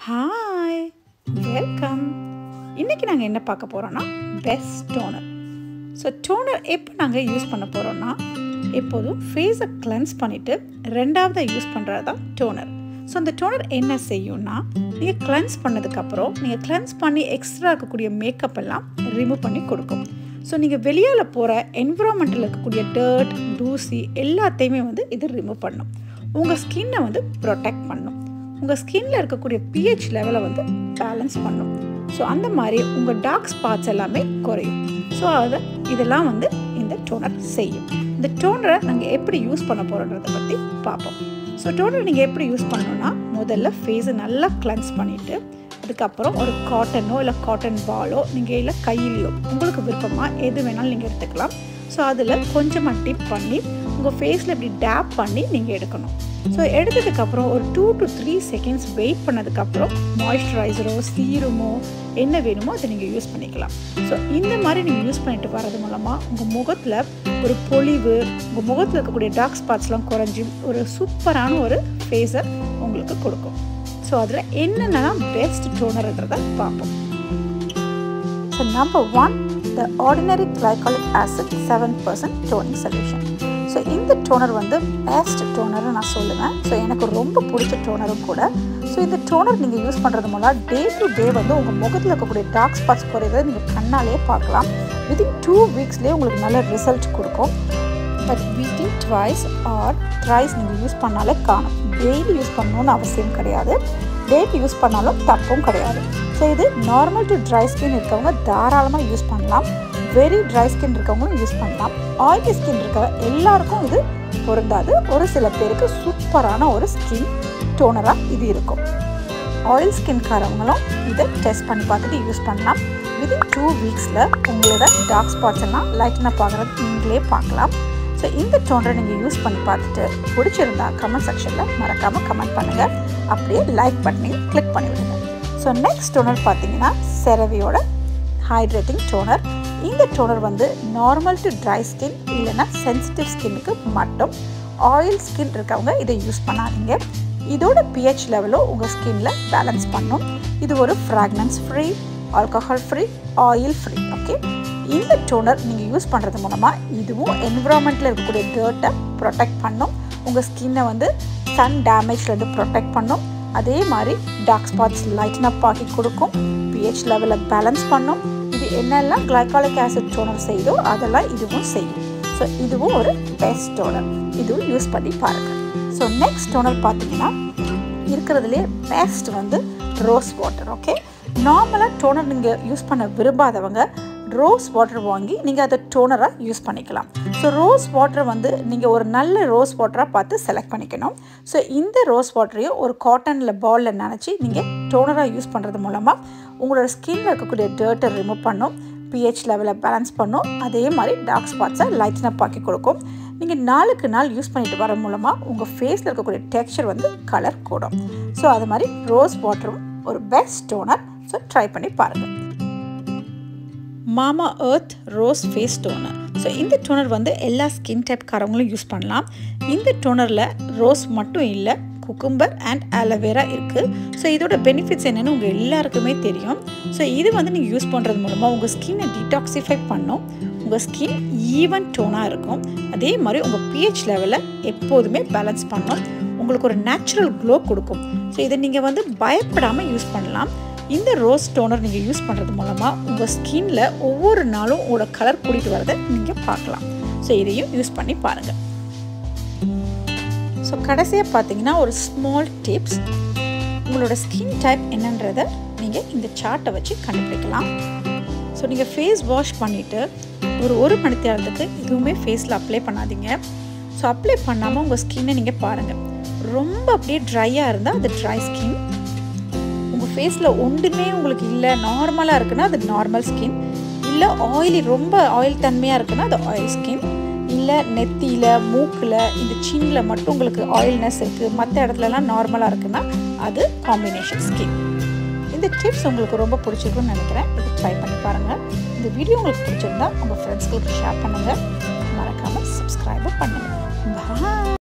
hi welcome இன்றைக்கி நாங்கள் என்ன பார்க்க போகிறோன்னா பெஸ்ட் டோனர் ஸோ டோனர் எப்போ நாங்கள் யூஸ் பண்ண போகிறோன்னா எப்போதும் ஃபேஸை கிளென்ஸ் பண்ணிவிட்டு ரெண்டாவது யூஸ் பண்ணுறது தான் டோனர் ஸோ அந்த டோனர் என்ன செய்யும்னா நீங்கள் கிளென்ஸ் பண்ணதுக்கப்புறம் நீங்கள் கிளென்ஸ் பண்ணி எக்ஸ்ட்ரா இருக்கக்கூடிய மேக்கப் எல்லாம் ரிமூவ் பண்ணி கொடுக்கும் ஸோ நீங்கள் வெளியால் போகிற என்விரான்மெண்ட்டில் இருக்கக்கூடிய டர்ட் தூசி எல்லாத்தையுமே வந்து இது ரிமூவ் பண்ணும் உங்கள் ஸ்கின்னை வந்து ப்ரொடெக்ட் பண்ணும் உங்கள் ஸ்கின்ல இருக்கக்கூடிய பிஹெச் லெவலை வந்து பேலன்ஸ் பண்ணும் ஸோ அந்த மாதிரி உங்கள் டார்க் ஸ்பாட்ஸ் எல்லாமே குறையும் ஸோ அதை இதெல்லாம் வந்து இந்த டோனர் செய்யும் இந்த டோனரை நாங்கள் எப்படி யூஸ் பண்ண போகிறோன்றதை பற்றி பார்ப்போம் ஸோ டோனர் நீங்கள் எப்படி யூஸ் பண்ணணும்னா முதல்ல ஃபேஸை நல்லா கிளென்ஸ் பண்ணிவிட்டு அதுக்கப்புறம் ஒரு காட்டனோ இல்லை காட்டன் பாலோ நீங்கள் இல்லை கையிலையோ உங்களுக்கு விருப்பமாக எது வேணாலும் நீங்கள் எடுத்துக்கலாம் ஸோ அதில் கொஞ்சமாக டிப் பண்ணி உங்கள் ஃபேஸில் இப்படி டேப் பண்ணி நீங்கள் எடுக்கணும் ஸோ எடுத்ததுக்கப்புறம் ஒரு two to three seconds wait பண்ணதுக்கப்புறம் மாய்ஸ்சரைசரோ சீரமோ என்ன வேணுமோ அதை நீங்கள் யூஸ் பண்ணிக்கலாம் ஸோ இந்த மாதிரி நீங்கள் யூஸ் பண்ணிட்டு வர்றது மூலமாக உங்கள் முகத்தில் ஒரு பொலிவு உங்கள் முகத்தில் இருக்கக்கூடிய டார்க் ஸ்பாட்ஸ்லாம் குறைஞ்சி ஒரு சூப்பரான ஒரு ஃபேஸை உங்களுக்கு கொடுக்கும் ஸோ அதில் என்னென்னலாம் பெஸ்ட் டோனர்ன்றதை பார்ப்போம் so number one the ordinary glycolic acid seven percent toning solution so இந்த டோனர் வந்து பெஸ்ட் டோனர்னு நான் சொல்லுவேன் ஸோ எனக்கு ரொம்ப பிடிச்ச டோனரும் கூட ஸோ இந்த டோனர் நீங்கள் யூஸ் பண்ணுறது மூலம் டே டு டே வந்து உங்கள் முகத்தில் இருக்கக்கூடிய டார்க் ஸ்பாட்ஸ் குறையிறத நீங்கள் கண்ணாலே பார்க்கலாம் வித்தின் டூ வீக்ஸ்லேயே உங்களுக்கு நல்ல ரிசல்ட் கொடுக்கும் but weekly twice or thrice நீங்கள் யூஸ் பண்ணாலே காணும் டெய்லி யூஸ் பண்ணணும்னு அவசியம் கிடையாது டேட் யூஸ் பண்ணாலும் தப்பும் கிடையாது ஸோ இது நார்மல் டு ட்ரை ஸ்கின் இருக்கவங்க தாராளமாக யூஸ் பண்ணலாம் வெரி ட்ரை ஸ்கின் இருக்கவங்களும் யூஸ் பண்ணலாம் ஆயிலி ஸ்கின் இருக்க எல்லாருக்கும் இது பொருந்தாது ஒரு சில பேருக்கு சூப்பரான ஒரு ஸ்கின் டோனராக இது இருக்கும் ஆயில் ஸ்கின்காரவங்களும் இதை டெஸ்ட் பண்ணி பார்த்துட்டு யூஸ் பண்ணலாம் வித்தின் டூ வீக்ஸில் உங்களோட டார்க் ஸ்பாட்ஸ் எல்லாம் லைட்டன் அப் ஆகிறது நீங்களே பார்க்கலாம் ஸோ இந்த டோனரை நீங்கள் யூஸ் பண்ணி பார்த்துட்டு பிடிச்சிருந்தா கமெண்ட் செக்ஷனில் மறக்காமல் கமெண்ட் பண்ணுங்கள் அப்படியே லைக் பண்ணி கிளிக் பண்ணி விடுங்க ஸோ நெக்ஸ்ட் டோனர் பார்த்தீங்கன்னா செரவியோட ஹைட்ரேட்டிங் டோனர் இந்த டோனர் வந்து நார்மல் டு ட்ரை ஸ்கின் இல்லைன்னா சென்சிட்டிவ் ஸ்கின்னுக்கு மட்டும் ஆயில் ஸ்கின் இருக்கவங்க இதை யூஸ் பண்ணாதீங்க இதோட பிஹெச் லெவலும் உங்கள் ஸ்கின்ல பேலன்ஸ் பண்ணும் இது ஒரு fragrance free alcohol free oil free okay இந்த டோனர் நீங்கள் யூஸ் பண்ணுறது மூலமாக இதுவும் என்விரான்மெண்ட்டில் இருக்கக்கூடிய டேர்ட்டை ப்ரொடெக்ட் பண்ணும் உங்கள் ஸ்கின்னை வந்து சன் டேமேஜ்லேருந்து ப்ரொடெக்ட் பண்ணும் அதே மாதிரி டார்க் ஸ்பாட்ஸ் லைட்டன் அப் ஆக்கி கொடுக்கும் பிஹெச் லெவலில் பேலன்ஸ் பண்ணும் இது என்னெல்லாம் கிளைகாலிக் ஆசிட் டோனர் செய்தோ அதெல்லாம் இதுவும் செய்யும் ஸோ இதுவும் ஒரு பெஸ்ட் டோனர் இதுவும் யூஸ் பண்ணி பாருங்கள் ஸோ நெக்ஸ்ட் டோனர் பார்த்தீங்கன்னா இருக்கிறதுலே பெஸ்ட் வந்து ரோஸ் வாட்டர் ஓகே நார்மலாக டோனர் நீங்கள் யூஸ் பண்ண விரும்பாதவங்க ரோஸ் வாட்டர் வாங்கி நீங்கள் அதை டோனராக யூஸ் பண்ணிக்கலாம் ஸோ ரோஸ் வாட்டர் வந்து நீங்கள் ஒரு நல்ல ரோஸ் வாட்டராக பார்த்து செலக்ட் பண்ணிக்கணும் ஸோ இந்த ரோஸ் வாட்டரையும் ஒரு காட்டனில் பாலில் நினச்சி நீங்கள் டோனராக யூஸ் பண்ணுறது மூலமாக உங்களோட ஸ்கின்ல இருக்கக்கூடிய டேர்ட்டை ரிமூவ் பண்ணும் பிஹெச் லெவலை பேலன்ஸ் பண்ணும் அதே மாதிரி டார்க் ஸ்பாட்ஸை லைட்டன் அப் ஆக்கி கொடுக்கும் நீங்கள் நாளுக்கு நாள் யூஸ் பண்ணிட்டு வர மூலமாக உங்கள் ஃபேஸில் இருக்கக்கூடிய டெக்ஸ்சர் வந்து கலர் கூடும் ஸோ அது மாதிரி ரோஸ் வாட்டரும் ஒரு பெஸ்ட் டோனர் ஸோ ட்ரை பண்ணி பாருங்கள் Mamaearth rose face toner so இந்த டோனர் வந்து எல்லா ஸ்கின் டைப்காரவங்களும் யூஸ் பண்ணலாம் இந்த டோனரில் ரோஸ் மட்டும் இல்லை குக்கும்பர் அண்ட் ஆலோவேரா இருக்குது ஸோ இதோட பெனிஃபிட்ஸ் என்னென்னு உங்கள் எல்லாருக்குமே தெரியும் ஸோ இது வந்து நீங்கள் யூஸ் பண்ணுறது மூலமாக உங்கள் ஸ்கின்னை டீடாக்சிஃபை பண்ணும் உங்கள் ஸ்கின் ஈவன் டோனாக இருக்கும் அதே மாதிரி உங்கள் பிஹெச் லெவலை எப்போதுமே பேலன்ஸ் பண்ணும் உங்களுக்கு ஒரு நேச்சுரல் க்ளோ கொடுக்கும் ஸோ இதை நீங்கள் வந்து பயப்படாமல் யூஸ் பண்ணலாம் இந்த ரோஸ் டோனர் நீங்கள் யூஸ் பண்ணுறது மூலமாக உங்கள் ஸ்கின்ல ஒவ்வொரு நாளும் உங்களோட கலர் கூட்டிகிட்டு வரதை நீங்கள் பார்க்கலாம் ஸோ இதையும் யூஸ் பண்ணி பாருங்கள் ஸோ கடைசியாக பார்த்தீங்கன்னா ஒரு ஸ்மால் டிப்ஸ் உங்களோட ஸ்கின் டைப் என்னன்றதை நீங்கள் இந்த சார்ட்டை வச்சு கண்டுபிடிக்கலாம் ஸோ நீங்கள் ஃபேஸ் வாஷ் பண்ணிவிட்டு ஒரு ஒரு மணி நேரத்துக்கு எதுவுமே ஃபேஸில் அப்ளை பண்ணாதீங்க ஸோ அப்ளை பண்ணாமல் உங்கள் ஸ்கின்னை நீங்கள் பாருங்கள் ரொம்ப அப்படியே ட்ரையாக இருந்தால் அது ட்ரை ஸ்கின் உங்கள் ஃபேஸில் ஒன்றுமே உங்களுக்கு இல்லை நார்மலாக இருக்குன்னா அது நார்மல் ஸ்கின் இல்லை ஆயிலி ரொம்ப ஆயில் தன்மையாக இருக்குன்னா அது ஆயில் ஸ்கின் இல்லை நெத்தியில் மூக்கில் இந்த சின்னில் மட்டும் உங்களுக்கு ஆயில்னஸ் இருக்குது மற்ற இடத்துலலாம் நார்மலாக இருக்குன்னா அது காம்பினேஷன் ஸ்கின் இந்த டிப்ஸ் உங்களுக்கு ரொம்ப பிடிச்சிருக்குன்னு நினைக்கிறேன் இது ட்ரை பண்ணி பாருங்கள் இந்த வீடியோ உங்களுக்கு பிடிச்சிருந்தா உங்கள் ஃப்ரெண்ட்ஸ்களுக்கு ஷேர் பண்ணுங்கள் மறக்காமல் சப்ஸ்கிரைபும் பண்ணுங்கள் பாய்